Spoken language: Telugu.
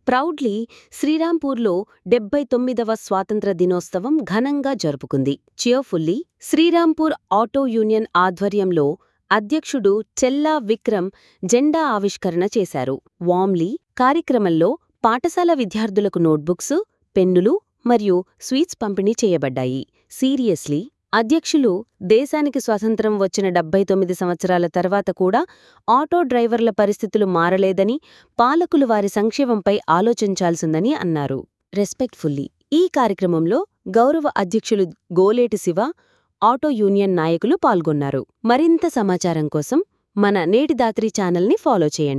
ప్రౌడ్లీ శ్రీరాంపూర్లో డెబ్బై తొమ్మిదవ స్వాతంత్ర దినోత్సవం ఘనంగా జరుపుకుంది చియర్ఫుల్లీ శ్రీరాంపూర్ ఆటో యూనియన్ ఆధ్వర్యంలో అధ్యక్షుడు చెల్లా విక్రమ్ జెండా ఆవిష్కరణ చేశారు వామ్లీ కార్యక్రమంలో పాఠశాల విద్యార్థులకు నోట్బుక్స్ పెన్నులు మరియు స్వీట్స్ పంపిణీ చేయబడ్డాయి సీరియస్లీ అధ్యక్షులు దేశానికి స్వాతంత్రం వచ్చిన డెబ్బై తొమ్మిది సంవత్సరాల తర్వాత కూడా ఆటో డ్రైవర్ల పరిస్థితులు మారలేదని పాలకులు వారి సంక్షేమంపై ఆలోచించాల్సిందని అన్నారు రెస్పెక్ట్ఫుల్లీ ఈ కార్యక్రమంలో గౌరవ అధ్యక్షులు గోలేటి శివ ఆటో యూనియన్ నాయకులు పాల్గొన్నారు మరింత సమాచారం కోసం మన నేటి దాత్రి ఛానల్ని ఫాలో చేయండి